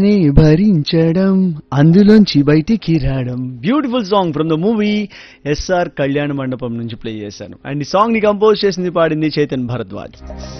నే భరించడం అందులోంచి బయటికి రావడం beautiful song from the movie SR Kalyana Mandapam నుంచి ప్లే చేశాను అండ్ ఈ సాంగ్ ని కంపోజ్ చేసింది పాడింది చైతన్ భరద్వాజ్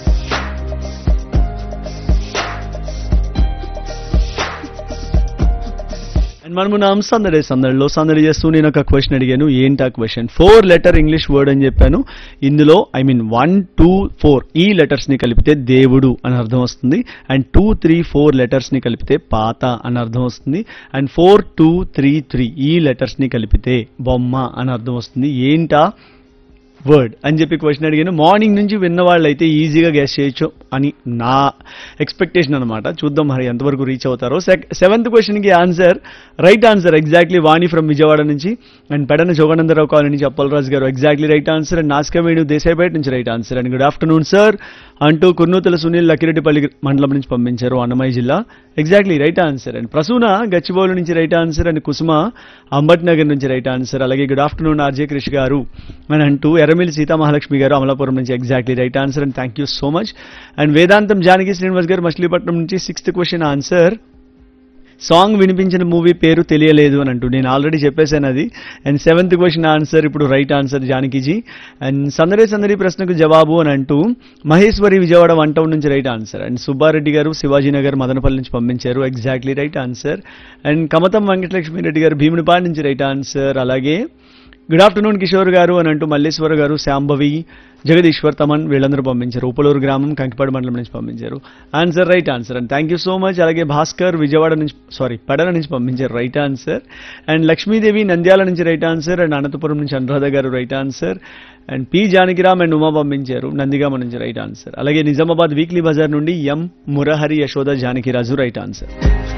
అండ్ మనము నా సందడి సందడిలో సందడి చేస్తూ నేను ఒక క్వశ్చన్ అడిగాను ఏంటి ఆ question four letter English word అని చెప్పాను ఇందులో I mean one two four ఈ లెటర్స్ ని కలిపితే దేవుడు అని అర్థం వస్తుంది and two three four letters ని కలిపితే పాత అని అర్థం వస్తుంది and four two three three ఈ లెటర్స్ ని కలిపితే బొమ్మ అని అర్థం వస్తుంది ఏంటా వర్డ్ అని చెప్పి క్వశ్చన్ అడిగాను మార్నింగ్ నుంచి విన్న వాళ్ళు అయితే ఈజీగా గెస్ చేయొచ్చు అని నా ఎక్స్పెక్టేషన్ అనమాట చూద్దాం మరి ఎంతవరకు రీచ్ అవుతారో సెవెంత్ క్వశ్చన్కి answer right answer exactly Vani from Vijayawada నుంచి అండ్ పెడన జోగానందరావు కాలనీ నుంచి అప్పలరాజు గారు ఎగ్జాక్ట్లీ రైట్ ఆన్సర్ అండ్ నాస్కమేణు దేశాయిపేట నుంచి right answer and good afternoon sir అంటూ కుర్నూతల సునీల్ లక్కిరెడ్డిపల్లి మండలం నుంచి పంపించారు అన్నమయ్య జిల్లా exactly right answer and Prasuna Gachibowli నుంచి right answer and Kusuma Ambat Nagar నుంచి రైట్ ఆన్సర్ అలాగే గుడ్ ఆఫ్టర్నూన్ ఆర్జే క్రిష్ గారు అని అంటూ ఎర్రమిల్లి సీతామహాలక్ష్మి గారు అమలాపురం నుంచి exactly right answer and thank you so much and Vedantam Janaki Srinivas గారు మచిలీపట్నం నుంచి సిక్స్త్ క్వశ్చన్ ఆన్సర్ సాంగ్ వినిపించిన మూవీ పేరు తెలియలేదు అని అంటూ నేను ఆల్రెడీ చెప్పేశాను అది అండ్ సెవెంత్ క్వశ్చన్ ఆన్సర్ ఇప్పుడు రైట్ ఆన్సర్ జానకిజీ అండ్ సందడి సందడి ప్రశ్నకు జవాబు అని అంటూ మహేశ్వరి విజయవాడ వన్ టౌన్ నుంచి రైట్ ఆన్సర్ అండ్ సుబ్బారెడ్డి గారు శివాజీనగర్ మదనపల్లి నుంచి పంపించారు exactly right answer and Kamatam Venkatalakshmi Reddy గారు భీమునిపాడు నుంచి రైట్ ఆన్సర్ అలాగే గుడ్ ఆఫ్టర్నూన్ కిషోర్ గారు అని అంటూ మల్లేశ్వర గారు శాంభవి జగదీశ్వర్ తమన్ వీళ్ళందరూ పంపించారు ఉపలూరు గ్రామం కంకిపాడు మండలం నుంచి పంపించారు answer right answer and thank you so much అలాగే భాస్కర్ విజయవాడ నుంచి సారీ పెడల నుంచి పంపించారు right answer and Lakshmidevi Nandyal నుంచి రైట్ ఆన్సర్ అండ్ అనంతపురం నుంచి అనురాధ గారు right answer and P Janakiram and Uma పంపించారు నందిగామ నుంచి రైట్ ఆన్సర్ అలాగే నిజామాబాద్ వీక్లీ బజార్ నుండి M Murahari Yashoda Janakiraju right answer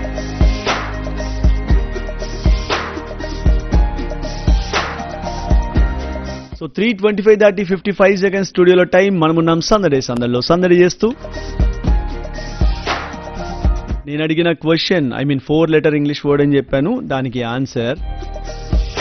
so three twenty five దాటి ఫిఫ్టీ ఫైవ్ సెకండ్స్ స్టూడియోలో టైం మనమున్నాం సందడి సందడిలో సందడి చేస్తూ నేను అడిగిన question I mean four letter English word అని చెప్పాను దానికి ఆన్సర్